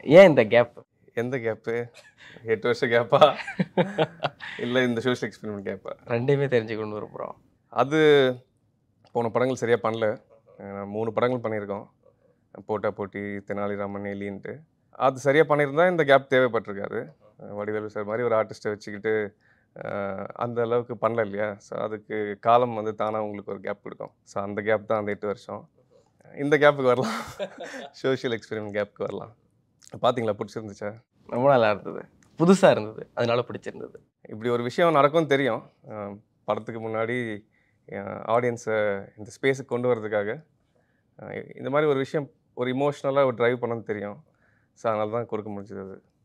ஏன் இந்த கேப் எந்த கேப்பு எட்டு வருஷம் கேப்பா இல்லை இந்த சோஷியல் எக்ஸ்பெரிமெண்ட் கேப்பா ரெண்டையுமே தெரிஞ்சுக்கொண்டு விரும்புகிறோம் அது போன படங்கள் சரியாக பண்ணல அஹ் மூணு படங்கள் பண்ணியிருக்கோம் போட்டா போட்டி தெனாலிராமன் எலின்ட்டு அது சரியாக பண்ணியிருந்தா இந்த கேப் தேவைப்பட்டிருக்காது அஹ் வடிவேலு சார் மாதிரி ஒரு ஆர்டிஸ்ட்டை வச்சுக்கிட்டு அஹ் அந்த அளவுக்கு பண்ணல இல்லையா ஸோ அதுக்கு காலம் வந்து தானாக உங்களுக்கு ஒரு கேப் கொடுக்கும் ஸோ அந்த கேப் தான் அந்த எட்டு வருஷம் இந்த கேப்புக்கு வரலாம் சோஷியல் எக்ஸ்பெரிமெண்ட் கேப்புக்கு வரலாம் பார்த்தீங்களா பிடிச்சிருந்துச்சா ரொம்ப நல்லா இருந்தது புதுசாக இருந்தது அதனால பிடிச்சிருந்தது இப்படி ஒரு விஷயம் நடக்கும்னு தெரியும் அஹ் படத்துக்கு முன்னாடி ஆடியன்ஸை இந்த ஸ்பேஸுக்கு கொண்டு வரதுக்காக அஹ் இந்த மாதிரி ஒரு விஷயம் ஒரு இமோஷ்னலாக ஒரு ட்ரைவ் பண்ணணும்னு தெரியும் ஸோ அதனால தான் கொடுக்க முடிஞ்சது அது